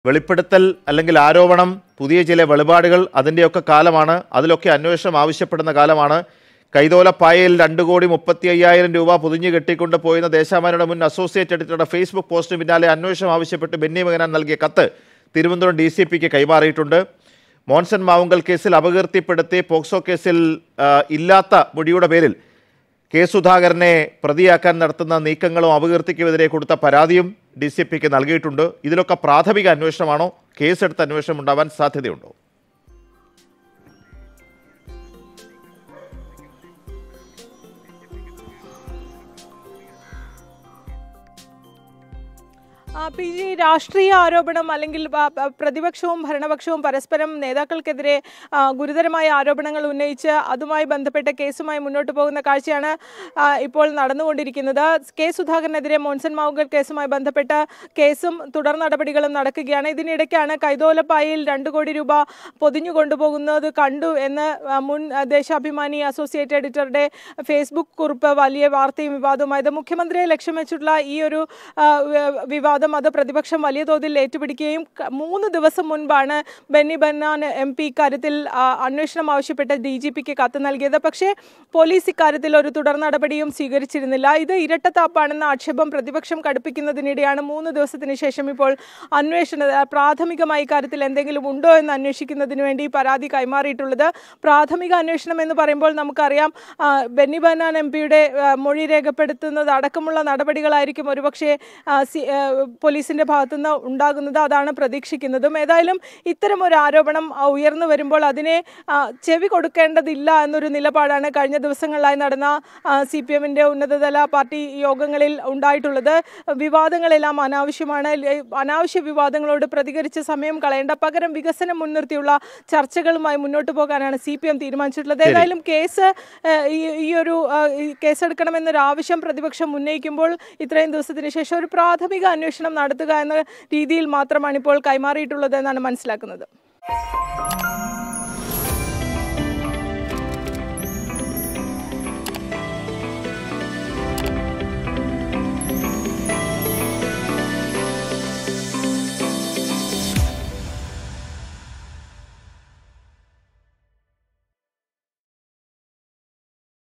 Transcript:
വെളിപ്പെടുത്തൽ അല്ലെങ്കിൽ ആരോപണം പുതിയ ചില വെളിപാടുകൾ അതിൻ്റെയൊക്കെ കാലമാണ് അതിലൊക്കെ അന്വേഷണം ആവശ്യപ്പെടുന്ന കാലമാണ് കൈതോലപ്പായയിൽ രണ്ട് കോടി മുപ്പത്തി അയ്യായിരം രൂപ പൊതിഞ്ഞു കെട്ടിക്കൊണ്ട് പോയെന്ന ദേശാമാനയുടെ മുൻ അസോസിയേറ്റ് എഡിറ്ററുടെ ഫേസ്ബുക്ക് പോസ്റ്റിന് പിന്നാലെ അന്വേഷണം ആവശ്യപ്പെട്ട് ബെന്നി മകനാൻ നൽകിയ കത്ത് തിരുവനന്തപുരം ഡി സി പിക്ക് കൈമാറിയിട്ടുണ്ട് മോൻസൺ മാവുങ്കൽ കേസിൽ അപകീർത്തിപ്പെടുത്തി പോക്സോ കേസിൽ ആ, ഇല്ലാത്ത മൊഴിയുടെ പേരിൽ കെ സുധാകരനെ പ്രതിയാക്കാൻ നടത്തുന്ന നീക്കങ്ങളും അപകീർത്തിക്കുമെതിരെ കൊടുത്ത പരാതിയും ഡി സി പിക്ക് നൽകിയിട്ടുണ്ട് ഇതിലൊക്കെ പ്രാഥമിക അന്വേഷണമാണോ കേസെടുത്ത അന്വേഷണം ഉണ്ടാവാൻ സാധ്യതയുണ്ടോ ആ, പി ജി രാഷ്ട്രീയ ആരോപണം അല്ലെങ്കിൽ പ- പ- പ്രതിപക്ഷവും ഭരണപക്ഷവും പരസ്പരം നേതാക്കൾക്കെതിരെ ആ, ഗുരുതരമായ ആരോപണങ്ങൾ ഉന്നയിച്ച് അതുമായി ബന്ധപ്പെട്ട കേസുമായി മുന്നോട്ട് പോകുന്ന കാഴ്ചയാണ് ആ, ഇപ്പോൾ നടന്നുകൊണ്ടിരിക്കുന്നത് കെ സുധാകരനെതിരെ മോൻസൺ മാവുങ്കൽ കേസുമായി ബന്ധപ്പെട്ട കേസും തുടർ നടപടികളും നടക്കുകയാണ് ഇതിനിടയ്ക്കാണ് കൈതോലപ്പായയിൽ രണ്ട് കോടി രൂപ പൊതിഞ്ഞു കൊണ്ടുപോകുന്നത് കണ്ടു എന്ന് ആ, മുൻ ആ, ദേശാഭിമാനി അസോസിയേറ്റ് എഡിറ്ററുടെ ഫേസ്ബുക്ക് കുറിപ്പ് വലിയ വാർത്തയും വിവാദവുമായത് മുഖ്യമന്ത്രിയെ ലക്ഷ്യം വെച്ചിട്ടുള്ള ഈ ഒരു ആ, വ- വിവാദം അത് പ്രതിപക്ഷം വലിയ തോതിൽ ഏറ്റുപിടിക്കുകയും ക- മൂന്ന് ദിവസം മുൻപാണ് ബെന്നി ബന്നാൻ എം പി ഇക്കാര്യത്തിൽ ആ, അന്വേഷണം ആവശ്യപ്പെട്ട് ഡി ജി പിക്ക് കത്ത് നൽകിയത് പക്ഷേ പോലീസ് ഇക്കാര്യത്തിൽ ഒരു തുടർ നടപടിയും സ്വീകരിച്ചിരുന്നില്ല ഇത് ഇരട്ടത്താപ്പാണെന്ന ആക്ഷേപം പ്രതിപക്ഷം കടുപ്പിക്കുന്നതിനിടെയാണ് മൂന്ന് ദിവസത്തിന് ശേഷം ഇപ്പോൾ അന്വേഷണ പ്രാഥമികമായി ഇക്കാര്യത്തിൽ എന്തെങ്കിലും ഉണ്ടോ എന്ന് അന്വേഷിക്കുന്നതിന് വേണ്ടി പരാതി കൈമാറിയിട്ടുള്ളത് പ്രാഥമിക അന്വേഷണം എന്ന് പറയുമ്പോൾ നമുക്കറിയാം ആ, ബെന്നി ബന്നാൻ എം പിയുടെ മൊഴി രേഖപ്പെടുത്തുന്നത് അടക്കമുള്ള നടപടികളായിരിക്കും ഒരുപക്ഷെ ആ, സി- ആ, പോലീസിന്റെ ഭാഗത്തുനിന്ന് ഉണ്ടാകുന്നത് അതാണ് പ്രതീക്ഷിക്കുന്നതും ഏതായാലും ഇത്തരം ഒരു ആരോപണം ആ, ഉയർന്നു വരുമ്പോൾ അതിനെ ആ, ചെവി കൊടുക്കേണ്ടതില്ല എന്നൊരു നിലപാടാണ് കഴിഞ്ഞ ദിവസങ്ങളിലായി നടന്ന സി പി എമ്മിൻ്റെ ഉന്നതതല പാർട്ടി യോഗങ്ങളിൽ ഉണ്ടായിട്ടുള്ളത് വിവാദങ്ങളെല്ലാം അനാവശ്യമാണ് ല- അനാവശ്യ വിവാദങ്ങളോട് പ്രതികരിച്ച് സമയം കളയേണ്ട പകരം വികസനം മുൻനിർത്തിയുള്ള ചർച്ചകളുമായി മുന്നോട്ട് പോകാനാണ് സി പി എം തീരുമാനിച്ചിട്ടുള്ളത് ഏതായാലും കേസ് ഏഹ്, ഈ ഈ ഒരു ആ, ഈ കേസെടുക്കണമെന്നൊരു ആവശ്യം പ്രതിപക്ഷം ഉന്നയിക്കുമ്പോൾ ഇത്രയും ദിവസത്തിന് ശേഷം ഒരു പ്രാഥമിക അന്വേഷണം നടത്തുക എന്ന രീതിയിൽ മാത്രമാണ് ഇപ്പോൾ കൈമാറിയിട്ടുള്ളത് എന്നാണ് മനസ്സിലാക്കുന്നത്